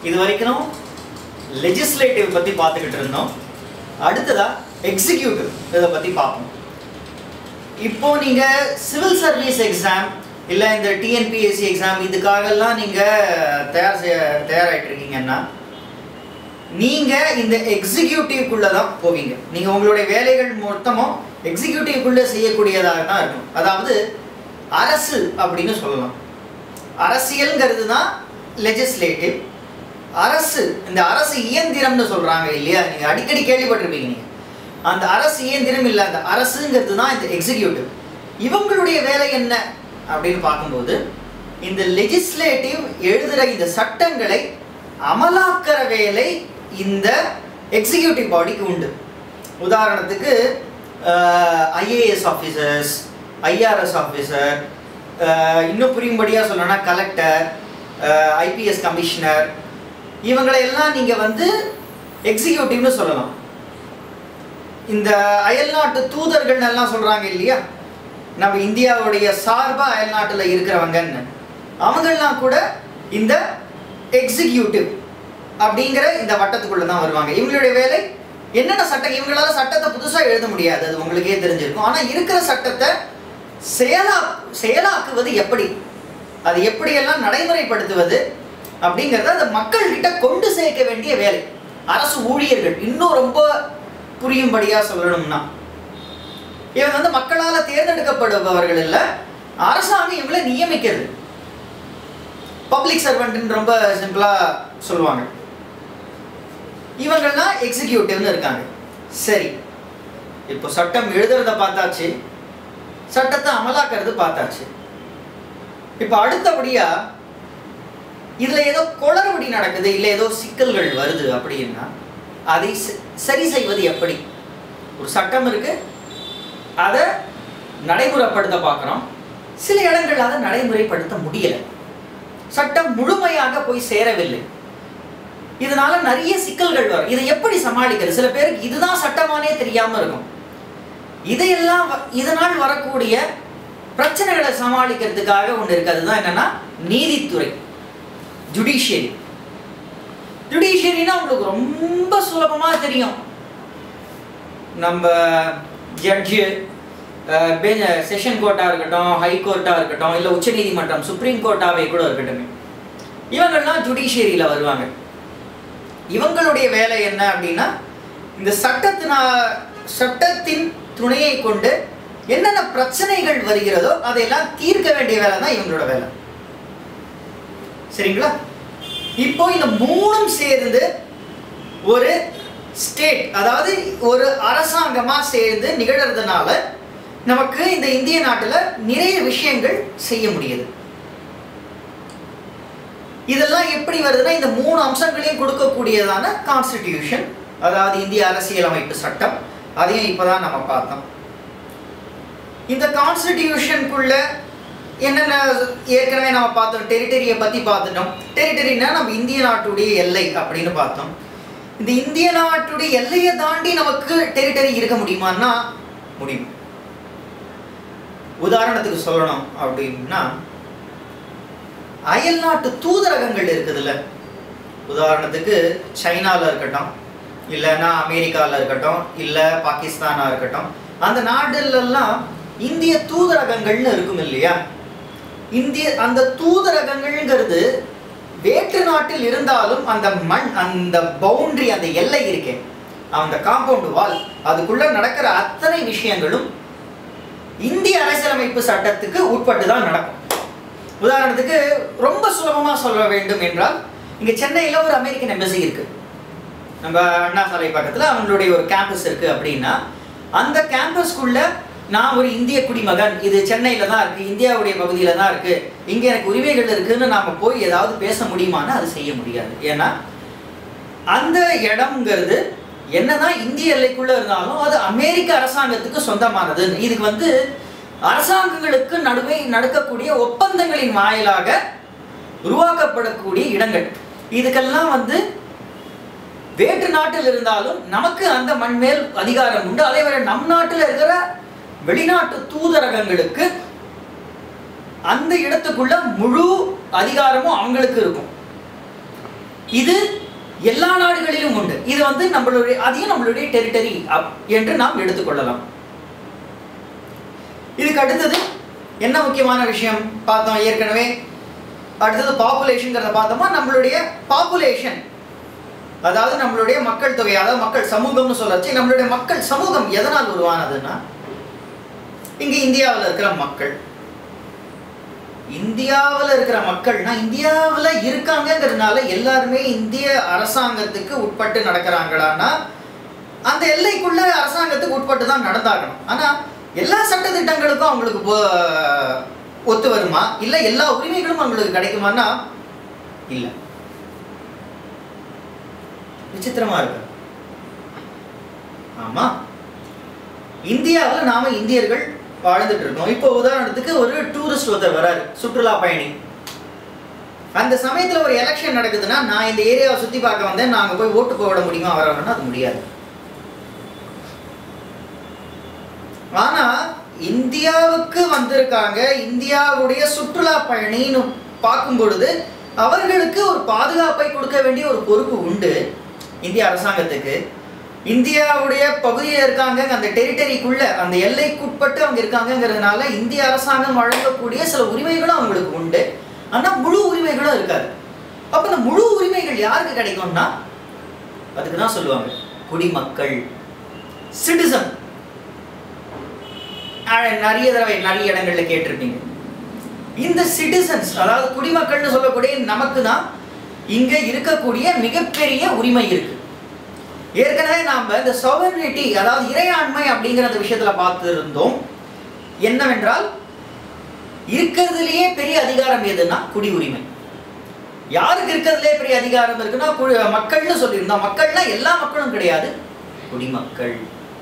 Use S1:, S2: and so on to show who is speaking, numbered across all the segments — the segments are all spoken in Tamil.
S1: இது வரைக்கும் லெஜிஸ்லேட்டிவ் பற்றி பார்த்துக்கிட்டு இருந்தோம் அடுத்ததா எக்ஸிக்யூட்டிவ் இதை பற்றி பார்ப்போம் இப்போ நீங்கள் சிவில் சர்வீஸ் எக்ஸாம் இல்லை இந்த டிஎன்பிஎஸ்சி எக்ஸாம் இதுக்காகலாம் நீங்கள் தயார் செய்ய தயாராகிட்டு இருக்கீங்கன்னா நீங்கள் இந்த எக்ஸிக்யூட்டிவ்க்குள்ளே தான் போவீங்க நீங்கள் உங்களுடைய வேலைகள் மொத்தமும் எக்ஸிக்யூட்டிவ்க்குள்ளே செய்யக்கூடியதாக தான் இருக்கும் அதாவது அரசு அப்படின்னு சொல்லலாம் அரசியல்ங்கிறது தான் லெஜிஸ்லேட்டிவ் அரசு இந்த அரசு இயந்திரம்னு சொல்கிறாங்க இல்லையா நீங்கள் அடிக்கடி கேள்விப்பட்டிருப்பீங்க நீங்கள் அந்த அரசு இயந்திரம் இல்லை அந்த அரசுங்கிறது தான் இந்த எக்ஸிக்யூட்டிவ் இவங்களுடைய வேலை என்ன அப்படின்னு பார்க்கும்போது இந்த லெஜிஸ்லேட்டிவ் எழுதுகிற இந்த சட்டங்களை அமலாக்கிற வேலை இந்த எக்ஸிக்யூட்டிவ் பாடிக்கு உண்டு உதாரணத்துக்கு ஐஏஎஸ் ஆஃபீஸர்ஸ் ஐஆர்எஸ் ஆஃபீஸர் இன்னும் புரியும்படியாக சொல்லணும்னா கலெக்டர் ஐபிஎஸ் கமிஷனர் இவங்களை எல்லாம் நீங்கள் வந்து எக்ஸிக்யூட்டிவ்னு சொல்லலாம் இந்த அயல்நாட்டு தூதர்கள் எல்லாம் சொல்கிறாங்க இல்லையா நம்ம இந்தியாவுடைய சார்பாக அயல்நாட்டில் இருக்கிறவங்கன்னு அவங்கெல்லாம் கூட இந்த எக்ஸிக்யூட்டிவ் அப்படிங்கிற இந்த வட்டத்துக்குள்ள தான் வருவாங்க இவங்களுடைய வேலை என்னென்ன சட்டம் இவங்களால சட்டத்தை புதுசாக எழுத முடியாது அது உங்களுக்கே தெரிஞ்சிருக்கும் ஆனால் இருக்கிற சட்டத்தை செயலா செயலாக்குவது எப்படி அது எப்படியெல்லாம் நடைமுறைப்படுத்துவது அப்படிங்கிறத அந்த மக்கள்கிட்ட கொண்டு சேர்க்க வேண்டிய வேலை அரசு ஊழியர்கள் இன்னும் ரொம்ப புரியும்படியா சொல்லணும்னா இவங்க வந்து மக்களால் தேர்ந்தெடுக்கப்படுபவர்கள் இல்லை அரசாங்கம் இவங்களை நியமிக்கிறது பப்ளிக் சர்வெண்ட்னு ரொம்ப சிம்பிளாக சொல்லுவாங்க இவங்கெல்லாம் எக்ஸிக்யூட்டிவ்னு இருக்காங்க சரி இப்போ சட்டம் எழுதுறத பார்த்தாச்சு சட்டத்தை அமலாக்கிறது பார்த்தாச்சு இப்போ அடுத்தபடியா இதுல ஏதோ குளறுபடி நடக்குது இல்லை ஏதோ சிக்கல்கள் வருது அப்படின்னா அதை ச- சரி செய்வது எப்படி ஒரு சட்டம் இருக்கு அதை நடைமுறைப்படுத்த பார்க்குறோம் சில இடங்கள் அதை நடைமுறைப்படுத்த முடியல சட்டம் முழுமையாக போய் சேரவில்லை இதனால நிறைய சிக்கல்கள் வரும் இதை எப்படி சமாளிக்கிறது சில பேருக்கு இதுதான் சட்டமானே தெரியாம இருக்கும் இதையெல்லாம் வ- இதனால் வரக்கூடிய பிரச்சனைகளை சமாளிக்கிறதுக்காக ஒன்று இருக்கு அதுதான் என்னன்னா நீதித்துறை ஜுடிஷியரி ஜுடிஷியரினா உங்களுக்கு ரொம்ப சுலபமா தெரியும் நம்ம ஜட்ஜு செஷன் கோர்ட்டாக இருக்கட்டும் ஹை கோர்ட்டாக இருக்கட்டும் இல்லை உச்சநீதிமன்றம் சுப்ரீம் கோர்ட்டாவே கூட இருக்கட்டும் இவங்கெல்லாம் ஜுடிஷியரியில் வருவாங்க இவங்களுடைய வேலை என்ன அப்படின்னா இந்த சட்டத்தினா சட்டத்தின் துணையை கொண்டு என்னென்ன பிரச்சனைகள் வருகிறதோ அதையெல்லாம் தீர்க்க வேண்டிய வேலை தான் இவங்களோட வேலை சரிங்களா இப்போ இந்த மூணும் சேர்ந்து ஒரு ஸ்டேட் அதாவது ஒரு அரசாங்கமா சேர்ந்து நிகழறதுனால நமக்கு இந்த இந்திய நாட்டுல நிறைய விஷயங்கள் செய்ய முடியுது இதெல்லாம் எப்படி வருதுன்னா இந்த மூணு அம்சங்களையும் கொடுக்கக்கூடியதான கான்ஸ்டிடியூஷன் அதாவது இந்திய அரசியலமைப்பு சட்டம் அதையும் இப்பதான் நம்ம பார்த்தோம் இந்த கான்ஸ்டிடியூஷனுக்குள்ள என்னென்ன ஏற்கனவே நம்ம பார்த்தோம் டெரிட்டரியை பற்றி பார்த்துட்டோம் டெரிட்டரினா நம்ம இந்திய நாட்டுடைய எல்லை அப்படின்னு பார்த்தோம் இந்த இந்திய நாட்டுடைய எல்லையை தாண்டி நமக்கு டெரிட்டரி இருக்க முடியுமான்னா முடியும் உதாரணத்துக்கு சொல்லணும் அப்படின்னா அயல்நாட்டு தூதரகங்கள் இருக்குதுல்ல உதாரணத்துக்கு சைனால இருக்கட்டும் இல்லைன்னா அமெரிக்காவில் இருக்கட்டும் இல்லை பாகிஸ்தானா இருக்கட்டும் அந்த நாடுலெல்லாம் இந்திய தூதரகங்கள்னு இருக்கும் இல்லையா இந்திய அந்த தூதரகங்கள்ங்கிறது வேற்று நாட்டில் இருந்தாலும் அந்த மண் அந்த பவுண்டரி அந்த எல்லை இருக்கே அந்த காம்பவுண்ட் வால் அதுக்குள்ள நடக்கிற அத்தனை விஷயங்களும் இந்திய அரசியலமைப்பு சட்டத்துக்கு உட்பட்டு தான் நடக்கும் உதாரணத்துக்கு ரொம்ப சுலபமாக சொல்ல வேண்டும் என்றால் இங்கே சென்னையில் ஒரு அமெரிக்கன் எம்பசி இருக்கு நம்ம அண்ணா சாலை பக்கத்தில் அவங்களுடைய ஒரு கேம்பஸ் இருக்கு அப்படின்னா அந்த கேம்பஸ்க்குள்ள நான் ஒரு இந்திய குடிமகன் இது சென்னையில் தான் இருக்கு இந்தியாவுடைய பகுதியில் தான் இருக்கு இங்கே எனக்கு உரிமைகள் இருக்குன்னு நாம போய் ஏதாவது பேச முடியுமான்னு அது செய்ய முடியாது ஏன்னா அந்த இடம்ங்கிறது என்னதான் இந்திய எல்லைக்குள்ள இருந்தாலும் அது அமெரிக்க அரசாங்கத்துக்கு சொந்தமானது இதுக்கு வந்து அரசாங்கங்களுக்கு நடுவே நடக்கக்கூடிய ஒப்பந்தங்களின் வாயிலாக உருவாக்கப்படக்கூடிய இடங்கள் இதுக்கெல்லாம் வந்து வேற்று நாட்டில் இருந்தாலும் நமக்கு அந்த மண் மேல் அதிகாரம் உண்டு அதே வேற நம் நாட்டில் இருக்கிற வெளிநாட்டு தூதரகங்களுக்கு அந்த இடத்துக்குள்ள முழு அதிகாரமும் அவங்களுக்கு இருக்கும் இது எல்லா நாடுகளிலும் உண்டு இது வந்து நம்மளுடைய அதையும் நம்மளுடைய டெரிட்டரி என்று நாம் எடுத்துக்கொள்ளலாம் இதுக்கு அடுத்தது என்ன முக்கியமான விஷயம் பார்த்தோம் ஏற்கனவே அடுத்தது பாப்புலேஷன்ங்கிறத பார்த்தோமா நம்மளுடைய பாப்புலேஷன் அதாவது நம்மளுடைய மக்கள் தொகை அதாவது மக்கள் சமூகம்னு சொல்லச்சு நம்மளுடைய மக்கள் சமூகம் எதனால் உருவானதுன்னா இங்க இந்தியாவில் இருக்கிற மக்கள் இந்தியாவில் இருக்கிற மக்கள்னா இந்தியாவில் இருக்காங்கங்கிறதுனால எல்லாருமே இந்திய அரசாங்கத்துக்கு உட்பட்டு நடக்கிறாங்களான்னா அந்த எல்லைக்குள்ள அரசாங்கத்துக்கு உட்பட்டு தான் நடந்தாகணும் ஆனா எல்லா சட்ட திட்டங்களுக்கும் அவங்களுக்கு போ- ஒத்து வருமா இல்ல எல்லா உரிமைகளும் அவங்களுக்கு கிடைக்குமான்னா இல்ல விசித்திரமா இருக்கு ஆமா இந்தியாவில் நாம இந்தியர்கள் வாழ்ந்துட்டு இருக்கோம் இப்போ உதாரணத்துக்கு ஒரு டூரிஸ்ட் ஒருத்தர் வராரு சுற்றுலா பயணி அந்த சமயத்துல ஒரு எலெக்ஷன் நடக்குதுன்னா நான் இந்த ஏரியாவை சுத்தி பார்க்க வந்தேன் நாங்க போய் ஓட்டு போட முடியுமா வரணும்னா அது முடியாது ஆனா இந்தியாவுக்கு வந்திருக்காங்க இந்தியாவுடைய சுற்றுலா பயணின்னு பார்க்கும் பொழுது அவர்களுக்கு ஒரு பாதுகாப்பை கொடுக்க வேண்டிய ஒரு பொறுப்பு உண்டு இந்திய அரசாங்கத்துக்கு இந்தியாவுடைய பகுதியில் இருக்காங்க அந்த டெரிட்டரிக்குள்ள அந்த எல்லைக்குட்பட்டு அவங்க இருக்காங்கங்கிறதுனால இந்திய அரசாங்கம் வழங்கக்கூடிய சில உரிமைகளும் அவங்களுக்கு உண்டு ஆனா முழு உரிமைகளும் இருக்காது அப்ப இந்த முழு உரிமைகள் யாருக்கு கிடைக்கும்னா அதுக்கு தான் சொல்லுவாங்க குடிமக்கள் சிட்டிசன் நிறைய தடவை நிறைய இடங்கள்ல கேட்டிருப்பீங்க இந்த சிட்டிசன்ஸ் அதாவது குடிமக்கள்னு சொல்லக்கூடிய நமக்கு தான் இங்க இருக்கக்கூடிய மிகப்பெரிய உரிமை இருக்கு ஏற்கனவே நாம இந்த sovereignty அதாவது இறையாண்மை அப்படிங்கிற அந்த விஷயத்துல பார்த்து இருந்தோம் என்னவென்றால் இருக்கிறதுலயே பெரிய அதிகாரம் எதுன்னா குடி உரிமை யாருக்கு இருக்கிறதுலே பெரிய அதிகாரம் இருக்குன்னா குடி மக்கள்னு சொல்லியிருந்தோம் மக்கள்னா எல்லா மக்களும் கிடையாது குடிமக்கள்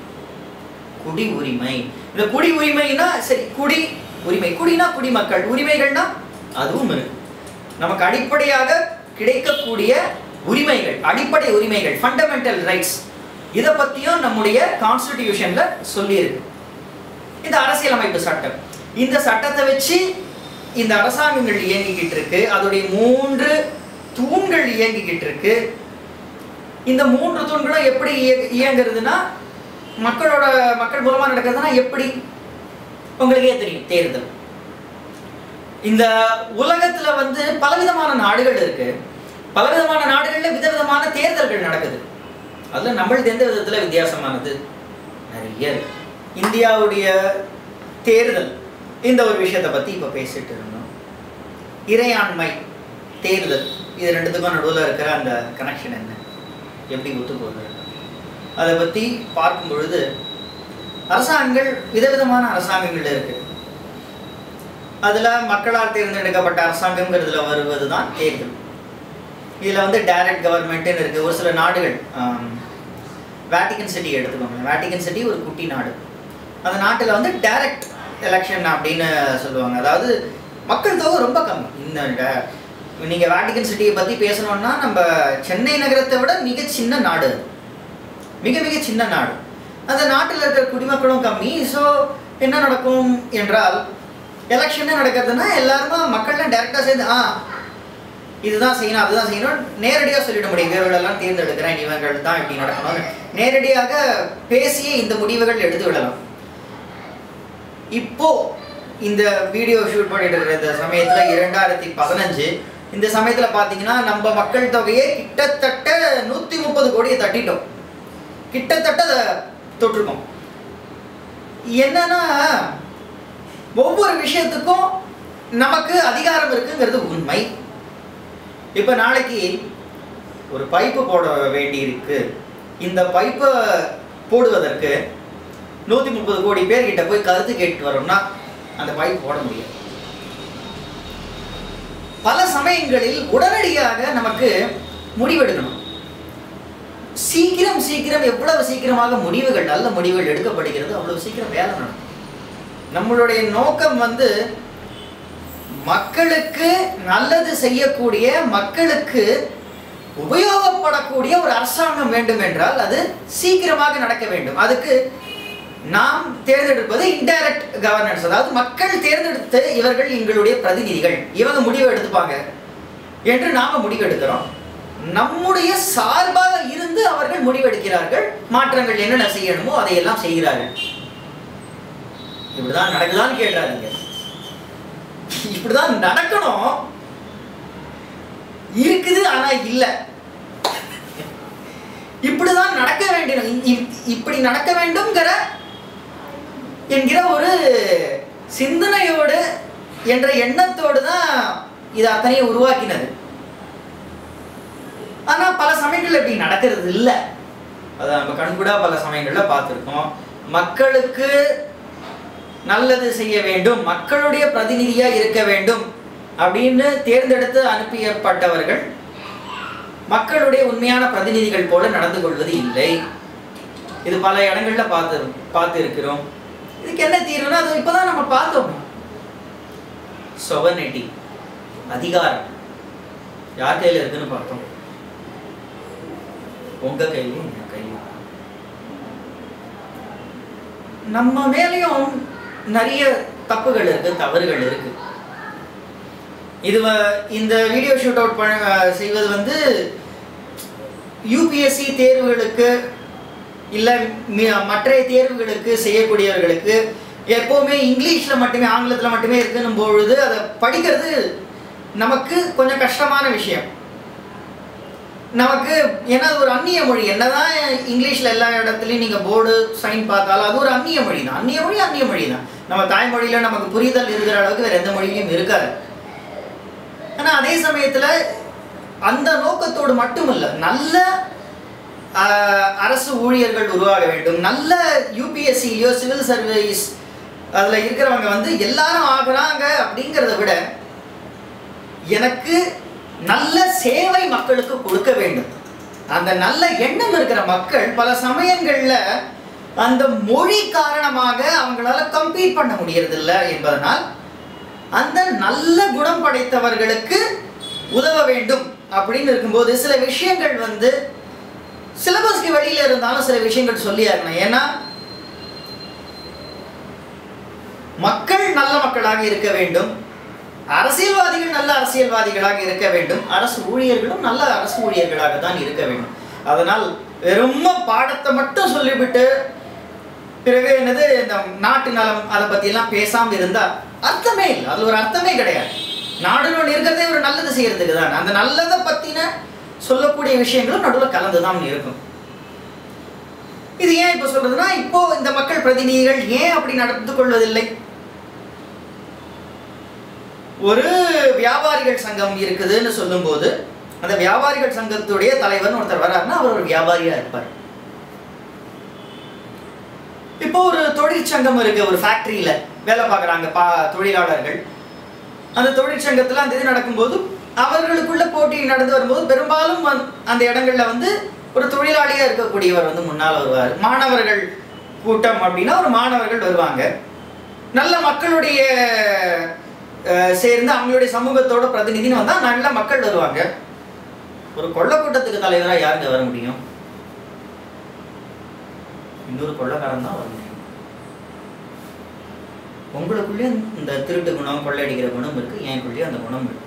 S1: குடி உரிமை இந்த குடி உரிமைனா சரி குடி உரிமை குடினா குடிமக்கள் உரிமைகள்னா அதுவும் இருக்கு நமக்கு அடிப்படையாக கிடைக்கக்கூடிய உரிமைகள் அடிப்படை உரிமைகள் ஃபண்டமெண்டல் ரைட்ஸ் இதை பத்தியும் நம்முடைய கான்ஸ்டிடியூஷன்ல சொல்லியிருக்கு இந்த அரசியலமைப்பு சட்டம் இந்த சட்டத்தை வச்சு இந்த அரசாங்கங்கள் இயங்கிக்கிட்டு இருக்கு அதோடைய மூன்று தூண்கள் இயங்கிக்கிட்டு இருக்கு இந்த மூன்று தூண்களும் எப்படி இய- இயங்குறதுன்னா மக்களோட மக்கள் மூலமா நடக்கிறதுனா எப்படி உங்களுக்கே தெரியும் தேர்தல் இந்த உலகத்துல வந்து பலவிதமான நாடுகள் இருக்கு பலவிதமான நாடுகள்ல விதவிதமான தேர்தல்கள் நடக்குது அதுல நம்மளது எந்த விதத்துல வித்தியாசமானது நிறைய இருக்கு இந்தியாவுடைய தேர்தல் இந்த ஒரு விஷயத்தை பத்தி இப்ப பேசிட்டு இருந்தோம் இறையாண்மை தேர்தல் இது ரெண்டுத்துக்கும் நடுவில் இருக்கிற அந்த கனெக்ஷன் என்ன எப்படி ஒத்து போகுது அதை பத்தி பார்க்கும் பொழுது அரசாங்கங்கள் விதவிதமான அரசாங்கங்கள் இருக்கு அதுல மக்களால் தேர்ந்தெடுக்கப்பட்ட அரசாங்கம்ங்கிறதுல வருவது தான் தேர்தல் இதுல வந்து டைரக்ட் கவர்மெண்ட்னு இருக்கு ஒரு சில நாடுகள் வேட்டிகன் சிட்டி எடுத்துக்கோங்க வேட்டிகன் சிட்டி ஒரு குட்டி நாடு அந்த நாட்டுல வந்து டைரக்ட் எலெக்ஷன் அப்படின்னு சொல்லுவாங்க அதாவது மக்கள் தொகை ரொம்ப கம்மி இந்த ட- நீங்க வேட்டிகன் சிட்டியை பத்தி பேசணும்னா நம்ம சென்னை நகரத்தை விட மிக சின்ன நாடு அது. மிக மிக சின்ன நாடு அந்த நாட்டில் இருக்கிற குடிமக்களும் கம்மி ஸோ என்ன நடக்கும் என்றால் எலெக்ஷன் நடக்கிறதுனா எல்லாருமே மக்கள்லாம் டைரெக்டாக சேர்ந்து ஆ இதுதான் செய்யணும் அதுதான் செய்யணும் நேரடியாக சொல்லிட முடியும் இவர்களெல்லாம் தேர்ந்தெடுக்கிறேன் இவங்கள் தான் இப்படி நடக்கணும்னு நேரடியாக பேசியே இந்த முடிவுகள் எடுத்து விடலாம் இப்போ இந்த வீடியோ ஷூட் பண்ணிட்டு இருக்கிற இந்த சமயத்துல இரண்டாயிரத்தி பதினஞ்சு இந்த சமயத்துல பாத்தீங்கன்னா நம்ம மக்கள் தொகையே கிட்டத்தட்ட நூத்தி முப்பது கோடியை தட்டிட்டோம் கிட்டத்தட்ட அதை தொட்டிருக்கோம் என்னன்னா ஒவ்வொரு விஷயத்துக்கும் நமக்கு அதிகாரம் இருக்குங்கிறது உண்மை இப்ப நாளைக்கு ஒரு பைப்பு போட வேண்டி இருக்கு இந்த பைப்பை போடுவதற்கு நூத்தி முப்பது கோடி பேர் கிட்ட போய் கருத்து கேட்டு வரோம்னா அந்த பைப் போட முடியாது பல சமயங்களில் உடனடியாக நமக்கு முடிவெடுக்கணும் சீக்கிரம் சீக்கிரம் எவ்வளவு சீக்கிரமாக முடிவுகள் நல்ல முடிவுகள் எடுக்கப்படுகிறது அவ்வளவு சீக்கிரம் வேலை நடக்கும் நம்மளுடைய நோக்கம் வந்து மக்களுக்கு நல்லது செய்யக்கூடிய மக்களுக்கு உபயோகப்படக்கூடிய ஒரு அரசாங்கம் வேண்டும் என்றால் அது சீக்கிரமாக நடக்க வேண்டும் அதுக்கு நாம் தேர்ந்தெடுப்பது இன்டைரக்ட் கவர்னன்ஸ் அதாவது மக்கள் தேர்ந்தெடுத்து இவர்கள் எங்களுடைய பிரதிநிதிகள் இவங்க முடிவு எடுத்துப்பாங்க என்று நாம முடிவு எடுக்கிறோம் நம்முடைய சார்பாக இருந்து அவர்கள் முடிவெடுக்கிறார்கள் மாற்றங்கள் என்னென்ன செய்யணுமோ அதையெல்லாம் செய்கிறார்கள் இப்படிதான் நடக்குதான்னு கேட்றாருங்க இப்படிதான் நடக்கணும் இருக்குது ஆனா இல்ல இப்படிதான் நடக்க வேண்டும் இ- இ- இப்படி நடக்க வேண்டும்ங்கிற என்கிற ஒரு சிந்தனையோடு என்ற எண்ணத்தோடு தான் இது அத்தனையும் உருவாக்கினது ஆனா பல சமயங்கள்ல இப்படி நடக்கிறது இல்லை அதை நம்ம கண்கூடா பல சமயங்கள்ல பார்த்துருக்கோம் மக்களுக்கு நல்லது செய்ய வேண்டும் மக்களுடைய பிரதிநிதியா இருக்க வேண்டும் அப்படின்னு தேர்ந்தெடுத்து அனுப்பியப்பட்டவர்கள் மக்களுடைய உண்மையான பிரதிநிதிகள் போல நடந்து கொள்வது இல்லை இது பல இடங்கள்ல பார்த்து பார்த்து இருக்கிறோம் இதுக்கு என்ன தீர்வுனா அது இப்பதான் நம்ம பார்த்தோம் சொவர்னிட்டி அதிகாரம் யார் கையில இருக்குன்னு பார்த்தோம் உங்க கையிலும் என் கையிலும் நம்ம மேலேயும் நிறைய தப்புகள் இருக்கு தவறுகள் இருக்கு இது வ- இந்த வீடியோ ஷூட் அவுட் பண்ண செய்வது வந்து யூபிஎஸ்சி தேர்வுகளுக்கு இல்லை மற்ற தேர்வுகளுக்கு செய்யக்கூடியவர்களுக்கு எப்போவுமே இங்கிலீஷில் மட்டுமே ஆங்கிலத்தில் மட்டுமே இருக்குன்னும் பொழுது அதை படிக்கிறது நமக்கு கொஞ்சம் கஷ்டமான விஷயம் நமக்கு ஏன்னா அது ஒரு அந்நிய மொழி என்னதான் இங்கிலீஷில் எல்லா இடத்துலையும் நீங்கள் போர்டு சைன் பார்த்தாலும் அது ஒரு அந்நிய மொழி தான் அந்நிய மொழி அந்நிய மொழி தான் நம்ம தாய்மொழியில் நமக்கு புரிதல் இருக்கிற அளவுக்கு வேறு எந்த மொழியும் இருக்காது ஆனால் அதே சமயத்தில் அந்த நோக்கத்தோடு மட்டுமல்ல நல்ல ஆஹ், அரசு ஊழியர்கள் உருவாக வேண்டும் நல்ல யூபிஎஸ்சிலையோ சிவில் சர்வீஸ் அதில் இருக்கிறவங்க வந்து எல்லாரும் ஆகுறாங்க அப்படிங்கிறத விட எனக்கு நல்ல சேவை மக்களுக்கு கொடுக்க வேண்டும் அந்த நல்ல எண்ணம் இருக்கிற மக்கள் பல சமயங்கள்ல அந்த மொழி காரணமாக அவங்களால கம்பீட் பண்ண முடியறதில்ல என்பதனால் அந்த நல்ல குணம் படைத்தவர்களுக்கு உதவ வேண்டும் அப்படின்னு இருக்கும்போது சில விஷயங்கள் வந்து சிலபஸ்க்கு வெளியில இருந்தாலும் சில விஷயங்கள் சொல்லி ஆகணும் ஏன்னா மக்கள் நல்ல மக்களாக இருக்க வேண்டும் அரசியல்வாதிகள் நல்ல அரசியல்வாதிகளாக இருக்க வேண்டும் அரசு ஊழியர்களும் நல்ல அரசு ஊழியர்களாக தான் இருக்க வேண்டும் அதனால் வெறும் பாடத்தை மட்டும் சொல்லிவிட்டு பிறகு என்னது இந்த நாட்டு நலம் அதை பற்றியெல்லாம் பேசாமல் இருந்தா அர்த்தமே இல்லை அது ஒரு அர்த்தமே கிடையாது நாடுன்னு ஒன்று இருக்கிறதே ஒரு நல்லது செய்யறதுக்கு தான் அந்த நல்லதை பற்றின சொல்லக்கூடிய விஷயங்களும் நடுவில் கலந்து தான் இருக்கும் இது ஏன் இப்போ சொல்றதுன்னா இப்போ இந்த மக்கள் பிரதிநிதிகள் ஏன் அப்படி நடந்து கொள்வதில்லை ஒரு வியாபாரிகள் சங்கம் இருக்குதுன்னு சொல்லும்போது அந்த வியாபாரிகள் சங்கத்துடைய தலைவர்னு ஒருத்தர் வர்றாருன்னா அவர் ஒரு வியாபாரியா இருப்பார் இப்போ ஒரு தொழிற்சங்கம் இருக்கு ஒரு ஃபேக்டரியில வேலை பார்க்குறாங்க பா தொழிலாளர்கள் அந்த தொழிற்சங்கத்தில் அந்த இது நடக்கும்போது அவர்களுக்குள்ள போட்டி நடந்து வரும்போது பெரும்பாலும் வந்து- அந்த இடங்கள்ல வந்து ஒரு தொழிலாளியா இருக்கக்கூடியவர் வந்து முன்னால் வருவார் மாணவர்கள் கூட்டம் அப்படின்னா ஒரு மாணவர்கள் வருவாங்க நல்ல மக்களுடைய அஹ், சேர்ந்து அவங்களுடைய சமூகத்தோட பிரதிநிதின்னு வந்தா நல்ல மக்கள் வருவாங்க ஒரு கொள்ள கூட்டத்துக்கு தலைவரா யாருங்க வர முடியும் இன்னொரு கொள்ளக்காரன் தான் வர முடியும் உங்களுக்குள்ளேயும் இந்த திருட்டு குணம் கொள்ளையடிக்கிற குணம் இருக்கு எனக்குள்ளேயும் அந்த குணம் இருக்கு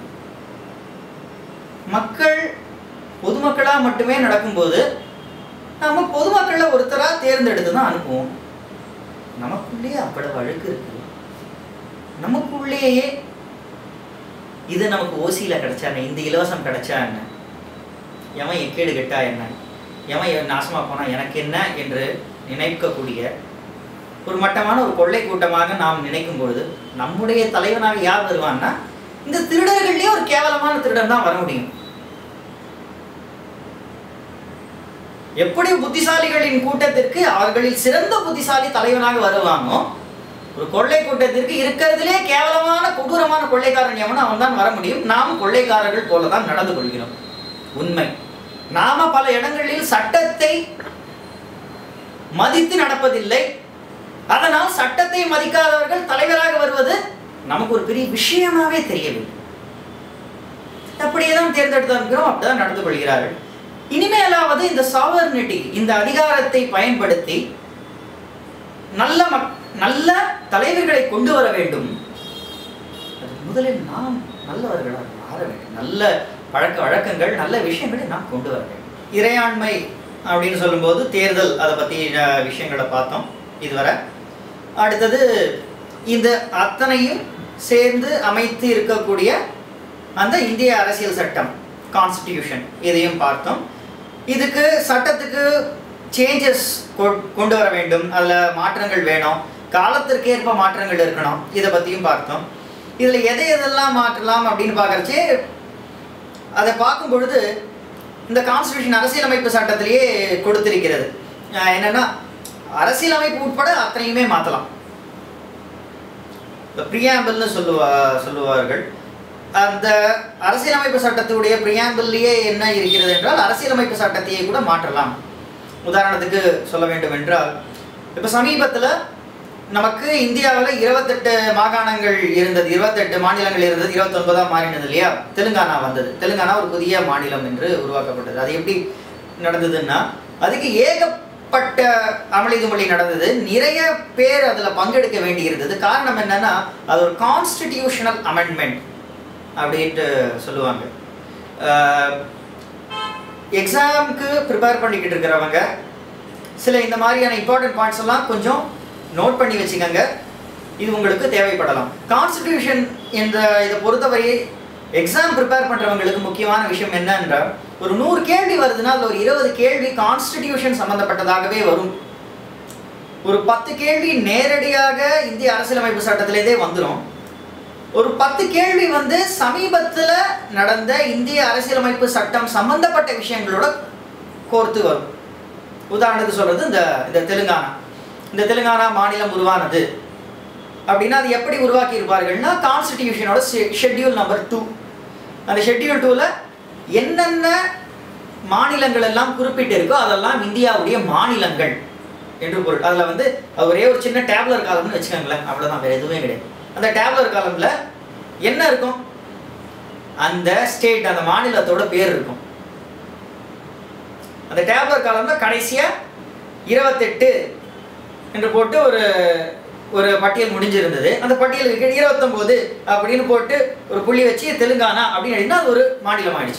S1: மக்கள் பொதுமக்களா மட்டுமே நடக்கும்போது நம்ம பொதுமக்களில் ஒருத்தரா தேர்ந்தெடுத்து தான் அனுப்புவோம் நமக்குள்ளேயே அவ்வளவு அழுக்கு இருக்கு நமக்குள்ளேயே இது நமக்கு ஓசியில் கிடைச்சா என்ன இந்த இலவசம் கிடைச்சா என்ன எவன் எக்கேடு கெட்டா என்ன எவன் எவன் நாசமா போனா எனக்கு என்ன என்று நினைக்கக்கூடிய ஒரு மட்டமான ஒரு கொள்ளை கூட்டமாக நாம் நினைக்கும் பொழுது நம்முடைய தலைவனாக யார் வருவான்னா இந்த திருடர்கள்லயே ஒரு கேவலமான திருடன் தான் வர முடியும் எப்படி புத்திசாலிகளின் கூட்டத்திற்கு அவர்களில் சிறந்த புத்திசாலி தலைவனாக வருவானோ ஒரு கொள்ளை கூட்டத்திற்கு இருக்கிறதுலே கேவலமான கொடூரமான கொள்ளைக்காரன் எவனோ அவன் தான் வர முடியும் நாம் கொள்ளைக்காரர்கள் போல தான் நடந்து கொள்கிறோம் உண்மை நாம பல இடங்களில் சட்டத்தை மதித்து நடப்பதில்லை அதனால் சட்டத்தை மதிக்காதவர்கள் தலைவராக வருவது நமக்கு ஒரு பெரிய விஷயமாவே தெரியவில்லை அப்படியே தான் தேர்ந்தெடுத்திருக்கிறோம் அப்படிதான் நடந்து கொள்கிறார்கள் இனிமேலாவது இந்த சாவர்னிட்டி இந்த அதிகாரத்தை பயன்படுத்தி நல்ல மக் நல்ல தலைவர்களை கொண்டு வர வேண்டும் அது முதலில் நாம் நல்லவர்களாக மாற வேண்டும் நல்ல பழக்க வழக்கங்கள் நல்ல விஷயங்களை நாம் கொண்டு வர வேண்டும் இறையாண்மை அப்படின்னு சொல்லும்போது தேர்தல் அதை பற்றி விஷயங்களை பார்த்தோம் இதுவரை அடுத்தது இந்த அத்தனையும் சேர்ந்து அமைத்து இருக்கக்கூடிய அந்த இந்திய அரசியல் சட்டம் கான்ஸ்டிடியூஷன் இதையும் பார்த்தோம் இதுக்கு சட்டத்துக்கு சேஞ்சஸ் கொண்டு வர வேண்டும் அதில் மாற்றங்கள் வேணும் காலத்திற்கேற்ப மாற்றங்கள் இருக்கணும் இதை பற்றியும் பார்த்தோம் இதில் எதை எதெல்லாம் மாற்றலாம் அப்படின்னு பார்க்கறச்சே அதை பார்க்கும் பொழுது இந்த கான்ஸ்டியூஷன் அரசியலமைப்பு சட்டத்திலேயே கொடுத்திருக்கிறது அஹ் என்னன்னா அரசியலமைப்பு உட்பட அத்தனையுமே மாற்றலாம் இந்த ப்ரியாம்பிள்னு சொல்லுவா சொல்லுவார்கள் அந்த அரசியலமைப்பு சட்டத்துடைய ப்ரியாம்பிள்லேயே என்ன இருக்கிறது என்றால் அரசியலமைப்பு சட்டத்தையே கூட மாற்றலாம் உதாரணத்துக்கு சொல்ல வேண்டும் என்றால் இப்போ சமீபத்தில் நமக்கு இந்தியாவில் இருபத்தெட்டு மாகாணங்கள் இருந்தது இருபத்தெட்டு மாநிலங்கள் இருந்தது இருபத்தொன்பதாக மாறினது இல்லையா தெலுங்கானா வந்தது தெலுங்கானா ஒரு புதிய மாநிலம் என்று உருவாக்கப்பட்டது அது எப்படி நடந்ததுன்னா அதுக்கு ஏகப்பட்ட அமளிதுமொழி நடந்தது நிறைய பேர் அதில் பங்கெடுக்க வேண்டியிருந்தது காரணம் என்னன்னா அது ஒரு கான்ஸ்டிடியூஷனல் அமெண்ட்மெண்ட் அப்படின்ட்டு சொல்லுவாங்க எக்ஸாமுக்கு ப்ரிப்பேர் பண்ணிக்கிட்டு இருக்கிறவங்க சில இந்த மாதிரியான இம்பார்ட்டன்ட் பாயிண்ட்ஸ் எல்லாம் கொஞ்சம் நோட் பண்ணி வச்சுக்கோங்க இது உங்களுக்கு தேவைப்படலாம் கான்ஸ்டிடியூஷன் என்ற இதை பொறுத்தவரை எக்ஸாம் ப்ரிப்பேர் பண்ணுறவங்களுக்கு முக்கியமான விஷயம் என்னன்றால் ஒரு நூறு கேள்வி வருதுன்னா அதில் ஒரு இருபது கேள்வி கான்ஸ்டிடியூஷன் சம்மந்தப்பட்டதாகவே வரும் ஒரு பத்து கேள்வி நேரடியாக இந்திய அரசியலமைப்பு சட்டத்திலேருந்தே வந்துடும் ஒரு பத்து கேள்வி வந்து சமீபத்தில் நடந்த இந்திய அரசியலமைப்பு சட்டம் சம்பந்தப்பட்ட விஷயங்களோட கோர்த்து வரும் உதாரணத்துக்கு சொல்றது இந்த இந்த தெலுங்கானா இந்த தெலுங்கானா மாநிலம் உருவானது அப்படின்னா அது எப்படி உருவாக்கி இருப்பார்கள்னா கான்ஸ்டிடியூஷனோட ஷெட்யூல் நம்பர் டூ அந்த ஷெட்யூல் டூவில் என்னென்ன மாநிலங்கள் எல்லாம் குறிப்பிட்டு இருக்கோ அதெல்லாம் இந்தியாவுடைய மாநிலங்கள் என்று பொருள் அதில் வந்து அது ஒரே ஒரு சின்ன டேப்லர் காலம்னு வச்சுக்கோங்களேன் அவ்வளோதான் வேறு எதுவுமே கிடையாது அந்த டேப்லர் காலமில் என்ன இருக்கும் அந்த ஸ்டேட் அந்த மாநிலத்தோட பேர் இருக்கும் அந்த டேப்லர் காலம்ல கடைசியாக இருபத்தெட்டு என்று போட்டு ஒரு ஒரு பட்டியல் முடிஞ்சிருந்தது அந்த பட்டியலுக்கு இருபத்தொம்போது அப்படின்னு போட்டு ஒரு புள்ளி வச்சு தெலுங்கானா அப்படின்னு எழுதினா அது ஒரு மாநிலம் ஆயிடுச்சு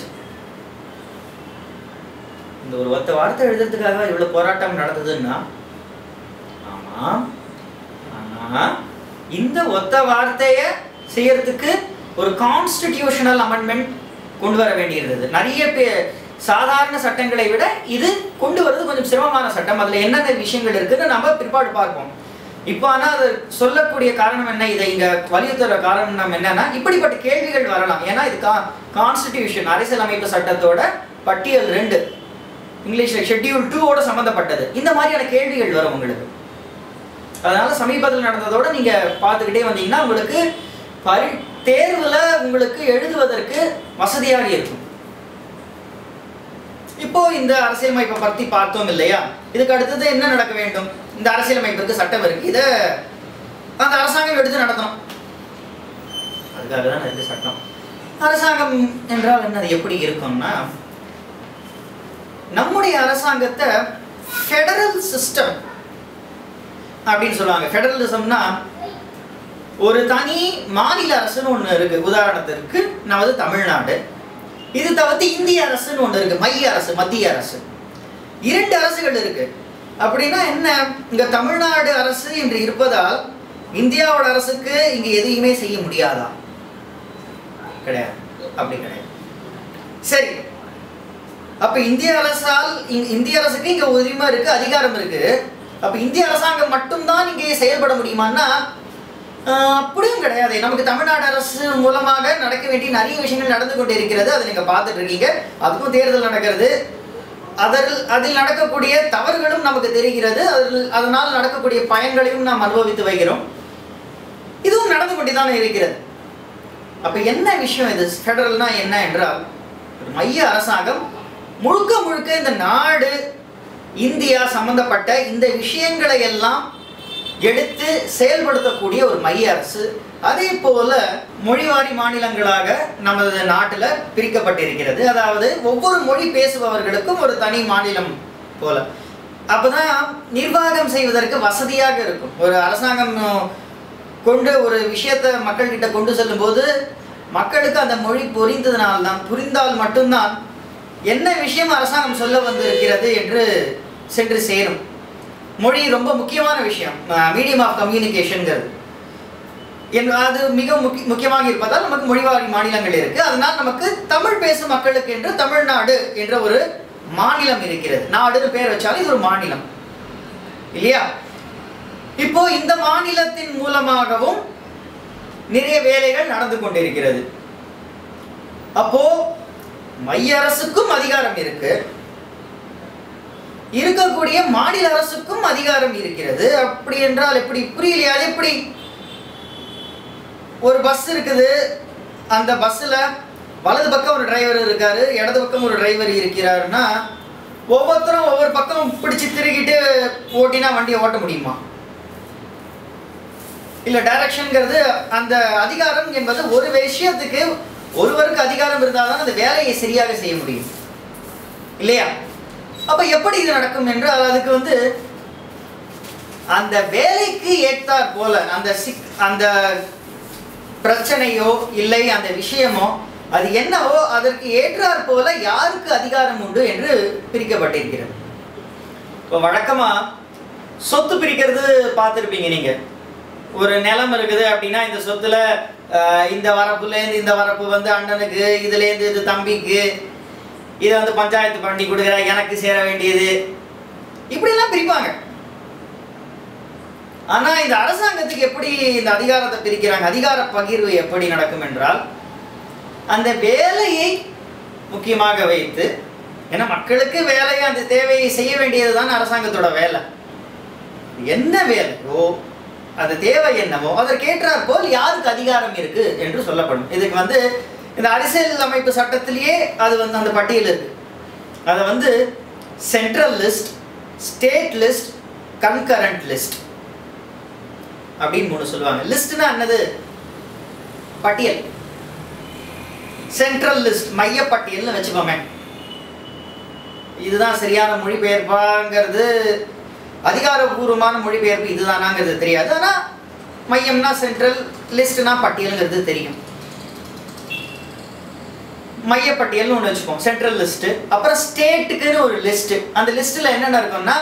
S1: இந்த ஒரு ஒத்த வார்த்தை எழுதுறதுக்காக இவ்வளவு போராட்டம் நடந்ததுன்னா ஆமாம் ஆனா இந்த ஒத்த வார்த்தைய செய்யறதுக்கு ஒரு கான்ஸ்டிடியூஷனல் அமெண்ட்மெண்ட் கொண்டு வர வேண்டியிருந்தது நிறைய பேர் சாதாரண சட்டங்களை விட இது கொண்டு வர்றது கொஞ்சம் சிரமமான சட்டம் அதுல என்னென்ன விஷயங்கள் இருக்குன்னு நம்ம பிற்பாடு பார்ப்போம் இப்போ ஆனால் அது சொல்லக்கூடிய காரணம் என்ன இதை இங்க வலியுறுத்துற காரணம் என்னன்னா இப்படிப்பட்ட கேள்விகள் வரலாம் ஏன்னா இது கா கான்ஸ்டிடியூஷன் அரசியலமைப்பு சட்டத்தோட பட்டியல் ரெண்டு இங்கிலீஷ்ல ஷெட்யூல் டூவோட சம்மந்தப்பட்டது இந்த மாதிரியான கேள்விகள் வரும் உங்களுக்கு அதனால சமீபத்தில் நடந்ததோட நீங்க பார்த்துக்கிட்டே வந்தீங்கன்னா உங்களுக்கு பரி தேர்வுல உங்களுக்கு எழுதுவதற்கு வசதியாக இருக்கும் இப்போ இந்த அரசியலமைப்பை பத்தி பார்த்தோம் இல்லையா இதுக்கு அடுத்தது என்ன நடக்க வேண்டும் இந்த அரசியலமைப்பிற்கு சட்டம் இருக்கு இதை அந்த அரசாங்கம் எடுத்து நடத்தணும் அதுக்காக தான் இருக்கு சட்டம் அரசாங்கம் என்றால் என்னது எப்படி இருக்கும்னா நம்முடைய அரசாங்கத்தை ஃபெடரல் சிஸ்டம் அப்படின்னு சொல்லுவாங்க ஃபெடரலிசம்னா ஒரு தனி மாநில அரசுன்னு ஒன்று இருக்கு உதாரணத்திற்கு நமது தமிழ்நாடு இது தவிர்த்து இந்திய அரசுன்னு ஒன்று இருக்கு மைய அரசு மத்திய அரசு இரண்டு அரசுகள் இருக்கு அப்படின்னா என்ன இங்க தமிழ்நாடு அரசு என்று இருப்பதால் இந்தியாவோட அரசுக்கு இங்க எதையுமே செய்ய முடியாதா கிடையாது அப்படி கிடையாது சரி அப்ப இந்திய அரசால் இங்க- இந்திய அரசுக்கு இங்க உரிமை இருக்கு அதிகாரம் இருக்கு அப்ப இந்திய அரசாங்கம் மட்டும்தான் இங்கே செயல்பட முடியுமான்னா ஆஹ், அப்படியும் கிடையாது நமக்கு தமிழ்நாடு அரசு மூலமாக நடக்க வேண்டிய நிறைய விஷயங்கள் நடந்து கொண்டு இருக்கிறது அதை நீங்க பார்த்துட்டு இருக்கீங்க அதுக்கும் தேர்தல் நடக்கிறது அதில் அதில் நடக்கக்கூடிய தவறுகளும் நமக்கு தெரிகிறது அதில் அதனால் நடக்கக்கூடிய பயன்களையும் நாம் அனுபவித்து வைக்கிறோம் இதுவும் நடந்து கொண்டுதானே இருக்கிறது அப்ப என்ன விஷயம் இது ஃபெடரல்னா என்ன என்றால் ஒரு மைய அரசாங்கம் முழுக்க முழுக்க இந்த நாடு இந்தியா சம்பந்தப்பட்ட இந்த விஷயங்களை எல்லாம் எடுத்து செயல்படுத்தக்கூடிய ஒரு மைய அரசு அதே போல மொழிவாரி மாநிலங்களாக நமது நாட்டில் பிரிக்கப்பட்டிருக்கிறது அதாவது ஒவ்வொரு மொழி பேசுபவர்களுக்கும் ஒரு தனி மாநிலம் போல அப்பதான் நிர்வாகம் செய்வதற்கு வசதியாக இருக்கும் ஒரு அரசாங்கம் கொண்டு ஒரு விஷயத்தை மக்கள்கிட்ட கொண்டு செல்லும்போது மக்களுக்கு அந்த மொழி புரிந்ததுனால்தான் புரிந்தால் மட்டும்தான் என்ன விஷயம் அரசாங்கம் சொல்ல வந்திருக்கிறது என்று சென்று சேரும் மொழி ரொம்ப முக்கியமான விஷயம் மீடியம் ஆஃப் கம்யூனிகேஷன்ங்கிறது என் அது மிக முக்கிய முக்கியமாக இருப்பதால் நமக்கு மொழிவாரி மாநிலங்கள் இருக்கு அதனால் நமக்கு தமிழ் பேசும் மக்களுக்கு என்று தமிழ்நாடு என்ற ஒரு மாநிலம் இருக்கிறது நாடுன்னு பேர் வச்சாலும் இது ஒரு மாநிலம் இல்லையா இப்போ இந்த மாநிலத்தின் மூலமாகவும் நிறைய வேலைகள் நடந்து கொண்டிருக்கிறது அப்போ மைய அரசுக்கும் அதிகாரம் இருக்கு இருக்கக்கூடிய மாநில அரசுக்கும் அதிகாரம் இருக்கிறது அப்படி என்றால் எப்படி புரியலையா அது எப்படி ஒரு பஸ் இருக்குது அந்த பஸ்ஸில் வலது பக்கம் ஒரு டிரைவர் இருக்காரு இடது பக்கம் ஒரு டிரைவர் இருக்கிறாருன்னா ஒவ்வொருத்தரும் ஒவ்வொரு பக்கம் பிடிச்சு திருகிட்டு ஓட்டினா வண்டியை ஓட்ட முடியுமா இல்லை டைரக்ஷன்ங்கிறது அந்த அதிகாரம் என்பது ஒரு விஷயத்துக்கு ஒருவருக்கு அதிகாரம் இருந்தால் தான் அந்த வேலையை சரியாக செய்ய முடியும் இல்லையா அப்ப எப்படி இது நடக்கும் என்றால் அதுக்கு வந்து அந்த வேலைக்கு ஏற்றாற் போல அந்த சிக் அந்த பிரச்சனையோ இல்லை அந்த விஷயமோ அது என்னவோ அதற்கு ஏற்றாற் போல யாருக்கு அதிகாரம் உண்டு என்று பிரிக்கப்பட்டிருக்கிறது இப்போ வழக்கமா சொத்து பிரிக்கிறது பார்த்துருப்பீங்க நீங்க ஒரு நிலம் இருக்குது அப்படின்னா இந்த சொத்துல அஹ், இந்த வரப்புலேருந்து இந்த வரப்பு வந்து அண்ணனுக்கு இதுலேருந்து இது தம்பிக்கு இதை வந்து பஞ்சாயத்து பண்ணி கொடுக்குற எனக்கு சேர வேண்டியது இப்படிலாம் பிரிப்பாங்க ஆனா இந்த அரசாங்கத்துக்கு எப்படி இந்த அதிகாரத்தை பிரிக்கிறாங்க அதிகார பகிர்வு எப்படி நடக்கும் என்றால் அந்த வேலையை முக்கியமாக வைத்து ஏன்னா மக்களுக்கு வேலையை அந்த தேவையை செய்ய வேண்டியதுதான் அரசாங்கத்தோட வேலை என்ன வேலையோ அது தேவை என்னவோ அதற்கேற்றாற் போல் யாருக்கு அதிகாரம் இருக்கு என்று சொல்லப்படும் இதுக்கு வந்து இந்த அரசியல் அமைப்பு சட்டத்திலேயே அது வந்து அந்த பட்டியல் இருக்கு அதை வந்து central list state list concurrent list அப்படின்னு மூணு சொல்லுவாங்க லிஸ்ட்னா என்னது பட்டியல் சென்ட்ரல் லிஸ்ட் மைய பட்டியல்னு வச்சுக்கோங்க இதுதான் சரியான மொழிபெயர்ப்பாங்கிறது அதிகாரபூர்வமான மொழிபெயர்ப்பு இதுதானாங்கிறது தெரியாது ஆனால் மையம்னா சென்ட்ரல் லிஸ்ட்னா பட்டியலுங்கிறது தெரியும் மையப்பட்டியல்னு ஒன்று வச்சுப்போம் சென்ட்ரல் லிஸ்ட்டு அப்புறம் ஸ்டேட்டுக்குன்னு ஒரு லிஸ்ட்டு அந்த லிஸ்ட்டில் என்னென்ன இருக்கும்னா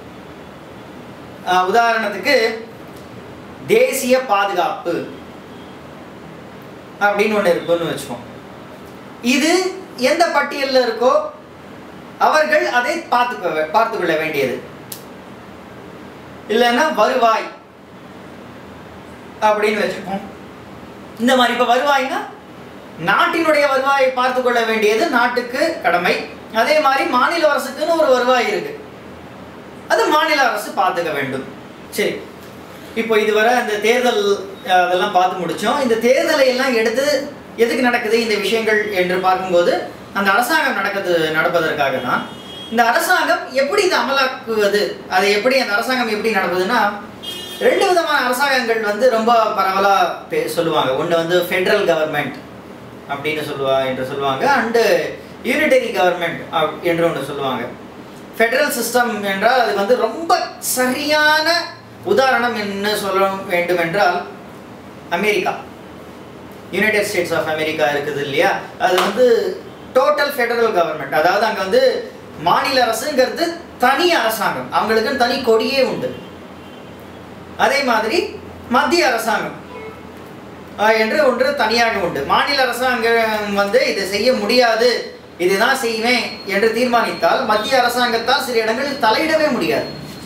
S1: ஆஹ், உதாரணத்துக்கு தேசிய பாதுகாப்பு அப்படின்னு ஒன்று இருக்குன்னு வச்சுப்போம் இது எந்த பட்டியலில் இருக்கோ அவர்கள் அதை பார்த்து பார்த்து கொள்ள வேண்டியது இல்லைன்னா வருவாய் அப்படின்னு வச்சுப்போம் இந்த மாதிரி இப்போ வருவாய்னா நாட்டினுடைய வருவாயை பார்த்து கொள்ள வேண்டியது நாட்டுக்கு கடமை அதே மாதிரி மாநில அரசுக்குன்னு ஒரு வருவாய் இருக்கு அது மாநில அரசு பார்த்துக்க வேண்டும் சரி இப்போ இதுவரை அந்த தேர்தல் அஹ், அதெல்லாம் பார்த்து முடிச்சோம் இந்த தேர்தலை எல்லாம் எடுத்து எதுக்கு நடக்குது இந்த விஷயங்கள் என்று பார்க்கும்போது அந்த அரசாங்கம் நடக்குது நடப்பதற்காக தான் இந்த அரசாங்கம் எப்படி இதை அமலாக்குவது அதை எப்படி அந்த அரசாங்கம் எப்படி நடக்குதுன்னா ரெண்டு விதமான அரசாங்கங்கள் வந்து ரொம்ப பரவலாக சொல்லுவாங்க ஒன்று வந்து ஃபெட்ரல் கவர்மெண்ட் அப்படின்னு சொல்லுவா என்று சொல்லுவாங்க அண்டு யூனிட்டரி கவர்மெண்ட் என்று ஒன்று சொல்லுவாங்க ஃபெடரல் சிஸ்டம் என்றால் அது வந்து ரொம்ப சரியான உதாரணம் என்ன சொல்ல வேண்டும் என்றால் America United States of America இருக்குது இல்லையா அது வந்து டோட்டல் ஃபெடரல் கவர்மெண்ட் அதாவது அங்கே வந்து மாநில அரசுங்கிறது தனி அரசாங்கம் அவங்களுக்கு தனி கொடியே உண்டு அதே மாதிரி மத்திய அரசாங்கம் ஆஹ், என்று ஒன்று தனியாக உண்டு மாநில அரசாங்கம் வந்து இதை செய்ய முடியாது இதுதான் செய்வேன் என்று தீர்மானித்தால் மத்திய அரசாங்கத்தால் சில இடங்களில் தலையிடவே முடியாது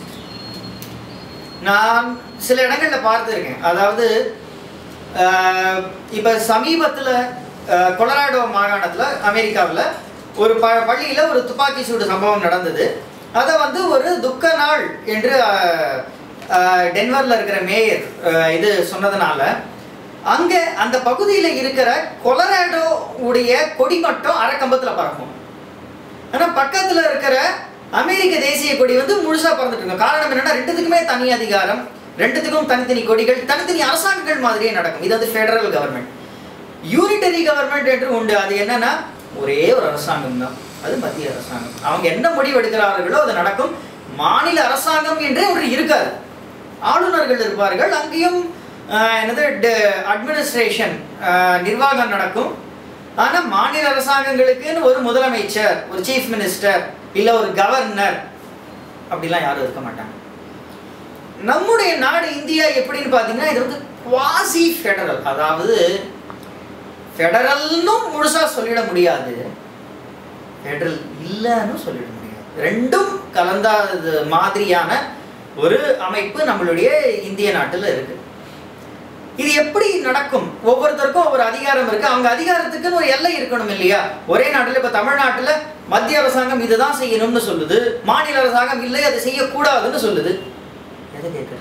S1: நான் சில இடங்களில் பார்த்துருக்கேன் அதாவது ஆஹ், இப்ப சமீபத்தில் கொலராடோ மாகாணத்தில் அமெரிக்காவில் ஒரு ப பள்ளியில் ஒரு துப்பாக்கி சூடு சம்பவம் நடந்தது அதை வந்து ஒரு துக்க நாள் என்று ஆஹ், ஆஹ், டென்வரில் இருக்கிற மேயர் ஆஹ், இது சொன்னதுனால அங்கே அந்த பகுதியில் இருக்கிற கொலராடோ உடைய கொடி மட்டும் அரைக்கம்பத்தில் பறக்கும் ஆனால் பக்கத்தில் இருக்கிற அமெரிக்க தேசிய கொடி வந்து முழுசா பறந்துட்டு இருக்கும் காரணம் என்னன்னா ரெண்டுத்துக்குமே தனி அதிகாரம் ரெண்டுத்துக்கும் தனித்தனி கொடிகள் தனித்தனி அரசாங்கங்கள் மாதிரியே நடக்கும் இது வந்து ஃபெடரல் கவர்மெண்ட் யூனிட்டரி கவர்மெண்ட் என்று உண்டு அது என்னன்னா ஒரே ஒரு அரசாங்கம் தான் அது மத்திய அரசாங்கம் அவங்க என்ன முடிவு எடுக்கிறார்களோ அது நடக்கும் மாநில அரசாங்கம் என்றே ஒன்று இருக்காது ஆளுநர்கள் இருப்பார்கள் அங்கேயும் ஆஹ் என்னது அட்மினிஸ்ட்ரேஷன் நிர்வாகம் நடக்கும் ஆனால் மாநில அரசாங்கங்களுக்குன்னு ஒரு முதலமைச்சர் ஒரு சீஃப் மினிஸ்டர் இல்லை ஒரு கவர்னர் அப்படிலாம் யாரும் இருக்க மாட்டாங்க நம்முடைய நாடு இந்தியா எப்படின்னு பார்த்தீங்கன்னா இது வந்து குவாசி ஃபெடரல் அதாவது ஃபெடரல்னும் முழுசாக சொல்லிட முடியாது ஃபெடரல் இல்லைன்னு சொல்லிட முடியாது ரெண்டும் கலந்தாத மாதிரியான ஒரு அமைப்பு நம்மளுடைய இந்திய நாட்டில் இருக்கு இது எப்படி நடக்கும் ஒவ்வொருத்தருக்கும் ஒவ்வொரு அதிகாரம் இருக்கு அவங்க அதிகாரத்துக்குன்னு ஒரு எல்லை இருக்கணும் இல்லையா ஒரே நாட்டில் இப்போ தமிழ்நாட்டில் மத்திய அரசாங்கம் இதுதான் செய்யணும்னு சொல்லுது மாநில அரசாங்கம் இல்லை அதை செய்யக்கூடாதுன்னு சொல்லுது எதை கேட்குறது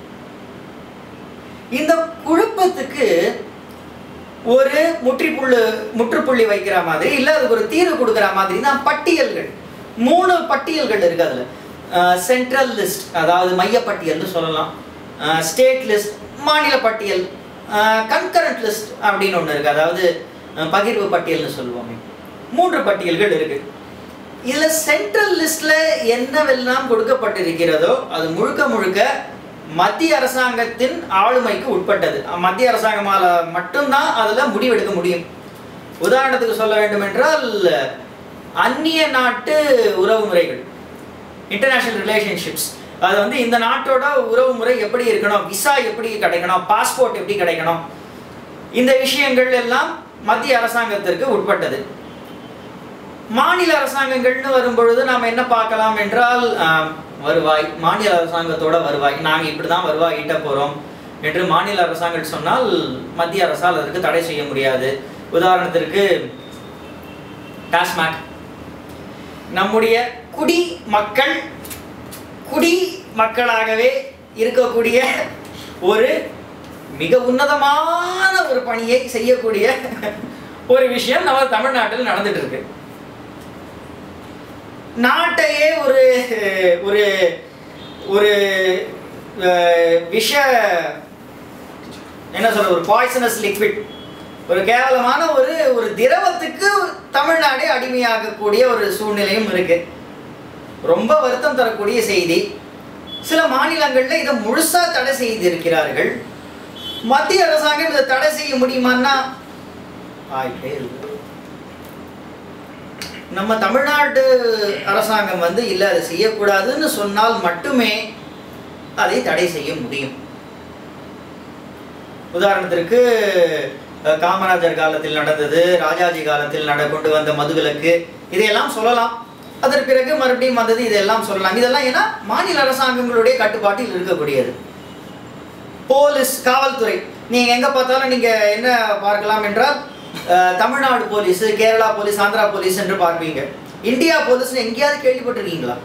S1: இந்த குழப்பத்துக்கு ஒரு முற்றுப்புள்ளு முற்றுப்புள்ளி வைக்கிற மாதிரி இல்லை அதுக்கு ஒரு தீர்வு கொடுக்குற மாதிரி தான் பட்டியல்கள் மூணு பட்டியல்கள் இருக்கு அதில் சென்ட்ரல் லிஸ்ட் அதாவது மையப்பட்டியல்னு சொல்லலாம் ஸ்டேட் லிஸ்ட் மாநில பட்டியல் கன்கரண்ட் லிஸ்ட் அப்படின்னு ஒன்று இருக்குது அதாவது அஹ், பகிர்வு பட்டியல்னு சொல்லுவோமே மூன்று பட்டியல்கள் இருக்கு இதில் சென்ட்ரல் லிஸ்ட்ல என்னவெல்லாம் கொடுக்கப்பட்டிருக்கிறதோ அது முழுக்க முழுக்க மத்திய அரசாங்கத்தின் ஆளுமைக்கு உட்பட்டது மத்திய அரசாங்கமால மட்டும்தான் அதில் முடிவெடுக்க முடியும் உதாரணத்துக்கு சொல்ல வேண்டும் என்றால் அந்நிய நாட்டு உறவு முறைகள் இன்டர்நேஷனல் ரிலேஷன்ஷிப்ஸ் அது வந்து இந்த நாட்டோட உறவு முறை எப்படி இருக்கணும் விசா எப்படி கிடைக்கணும் பாஸ்போர்ட் எப்படி கிடைக்கணும் இந்த விஷயங்கள் எல்லாம் மத்திய அரசாங்கத்திற்கு உட்பட்டது மாநில அரசாங்கங்கள்னு வரும்பொழுது நாம் என்ன பார்க்கலாம் என்றால் ஆம், வருவாய் மாநில அரசாங்கத்தோட வருவாய் நாங்கள் இப்படி தான் வருவாய் ஈட்ட போகிறோம் என்று மாநில அரசாங்கம் சொன்னால் மத்திய அரசால் அதற்கு தடை செய்ய முடியாது உதாரணத்திற்கு டாஸ்மாக் நம்முடைய குடி மக்கள் குடி மக்களாகவே இருக்கக்கூடிய ஒரு மிக உன்னதமான ஒரு பணியை செய்யக்கூடிய ஒரு விஷயம் நம்ம தமிழ்நாட்டில் நடந்துட்டு இருக்கு நாட்டையே ஒரு ஒரு ஒரு அஹ், விஷ என்ன சொல்ற ஒரு பாய்சனஸ் லிக்விட் ஒரு கேவலமான ஒரு ஒரு திரவத்துக்கு தமிழ்நாடே அடிமையாகக்கூடிய ஒரு சூழ்நிலையும் இருக்கு ரொம்ப வருத்தம் தரக்கூடிய செய்தி சில மாநிலங்களில் இதை முழுசா தடை செய்திருக்கிறார்கள் மத்திய அரசாங்கம் இதை தடை செய்ய முடியுமான்னா வாய்ப்பே இல்லை நம்ம தமிழ்நாடு அரசாங்கம் வந்து இல்லை அதை செய்யக்கூடாதுன்னு சொன்னால் மட்டுமே அதை தடை செய்ய முடியும் உதாரணத்திற்கு அஹ், காமராஜர் காலத்தில் நடந்தது ராஜாஜி காலத்தில் நட கொண்டு வந்த மதுவிலக்கு இதையெல்லாம் சொல்லலாம் அதற்கு பிறகு மறுபடியும் வந்தது இதெல்லாம் சொல்லலாம் இதெல்லாம் ஏன்னா மாநில அரசாங்கங்களுடைய கட்டுப்பாட்டில் இருக்கக்கூடியது போலீஸ் காவல்துறை நீங்க எங்க பார்த்தாலும் நீங்க என்ன பார்க்கலாம் என்றால் அஹ், Tamil Nadu police Kerala police Andhra police என்று பார்ப்பீங்க இந்தியா போலீஸ்னு எங்கேயாவது கேள்விப்பட்டிருக்கீங்களா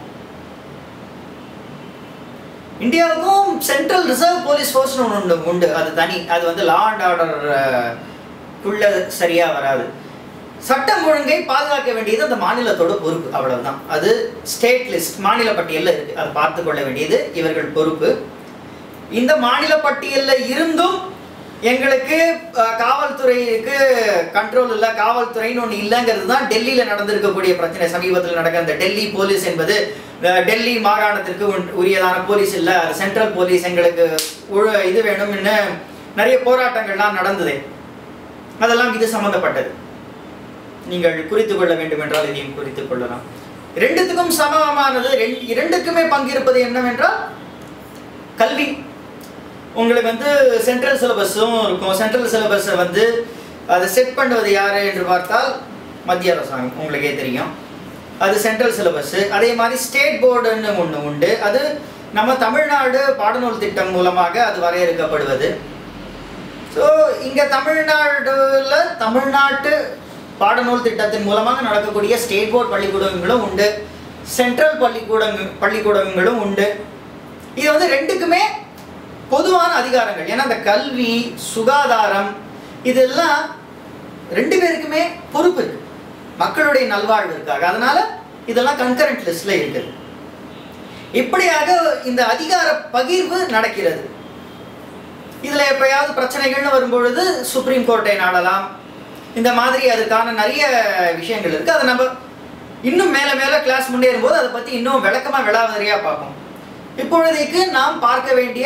S1: இந்தியாவுக்கும் சென்ட்ரல் ரிசர்வ் போலீஸ் ஃபோர்ஸ்னு ஒன்று உண்டு உண்டு அது தனி அது வந்து லா அண்ட் ஆர்டர் குள்ள சரியா வராது சட்டம் ஒழுங்கை பாதுகாக்க வேண்டியது அந்த மாநிலத்தோட பொறுப்பு அவ்வளவுதான் அது ஸ்டேட் லிஸ்ட் மாநில பட்டியலில் இருக்கு அதை பார்த்து கொள்ள வேண்டியது இவர்கள் பொறுப்பு இந்த மாநில பட்டியலில் இருந்தும் எங்களுக்கு அஹ், காவல்துறைக்கு கண்ட்ரோல் இல்லை காவல்துறைன்னு ஒன்று இல்லைங்கிறது தான் டெல்லியில் நடந்திருக்கக்கூடிய பிரச்சனை சமீபத்தில் நடக்கிற அந்த டெல்லி போலீஸ் என்பது அஹ், டெல்லி மாகாணத்திற்கு உன்- உரியதான போலீஸ் இல்லை அது சென்ட்ரல் போலீஸ் எங்களுக்கு உழ- இது வேணும்னு நிறைய போராட்டங்கள்லாம் நடந்தது அதெல்லாம் இது சம்பந்தப்பட்டது நீங்கள் குறித்து கொள்ள வேண்டும் என்றால் இதையும் குறித்து கொள்ளலாம் ரெண்டுத்துக்கும் சமமானது ரெண்டு இரண்டுக்குமே பங்கிருப்பது என்னவென்றால் கல்வி உங்களுக்கு வந்து சென்ட்ரல் சிலபஸும் இருக்கும் சென்ட்ரல் சிலபஸை வந்து அதை செட் பண்ணுவது யார் என்று பார்த்தால் மத்திய அரசாங்கம் உங்களுக்கே தெரியும் அது சென்ட்ரல் சிலபஸ் அதே மாதிரி ஸ்டேட் போர்டுன்னு ஒன்று உண்டு அது நம்ம தமிழ்நாடு பாடநூல் திட்டம் மூலமாக அது வரையறுக்கப்படுவது ஸோ இங்கே தமிழ்நாடுல தமிழ்நாட்டு பாடநூல் திட்டத்தின் மூலமாக நடக்கக்கூடிய ஸ்டேட் போர்ட் பள்ளிக்கூடங்களும் உண்டு சென்ட்ரல் பள்ளிக்கூடங்க பள்ளிக்கூடங்களும் உண்டு இது வந்து ரெண்டுக்குமே பொதுவான அதிகாரங்கள் ஏன்னா இந்த கல்வி சுகாதாரம் இதெல்லாம் ரெண்டு பேருக்குமே பொறுப்பு இருக்கு மக்களுடைய நல்வாழ்விற்காக அதனால இதெல்லாம் கன்கரண்ட் லிஸ்ட்ல இருக்குது இப்படியாக இந்த அதிகார பகிர்வு நடக்கிறது இதுல எப்பயாவது பிரச்சனைகள்னு வரும்பொழுது சுப்ரீம் கோர்ட்டை நாடலாம் இந்த மாதிரி அதுக்கான நிறைய விஷயங்கள் இருக்கு அதை நம்ம இன்னும் மேல மேல கிளாஸ் முன்னேறும் போது அதை பத்தி இன்னும் விளக்கமா விளாவரியா பார்ப்போம் இப்பொழுதைக்கு நாம் பார்க்க வேண்டிய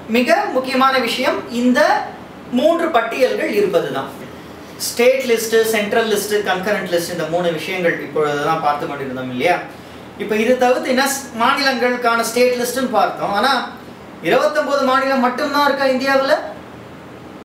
S1: மிக முக்கியமான விஷயம் இந்த மூன்று பட்டியல்கள் இருப்பது தான் state list central list concurrent list இந்த மூணு விஷயங்கள் இப்பொழுது தான் பார்த்து கொண்டிருந்தோம் இல்லையா இப்போ இது தவிர்த்து என்ன ஸ்- மாநிலங்களுக்கான ஸ்டேட் லிஸ்ட்டுன்னு பார்த்தோம் ஆனால் இருபத்தொம்போது மாநிலம் மட்டும்தான் இருக்கா இந்தியாவில்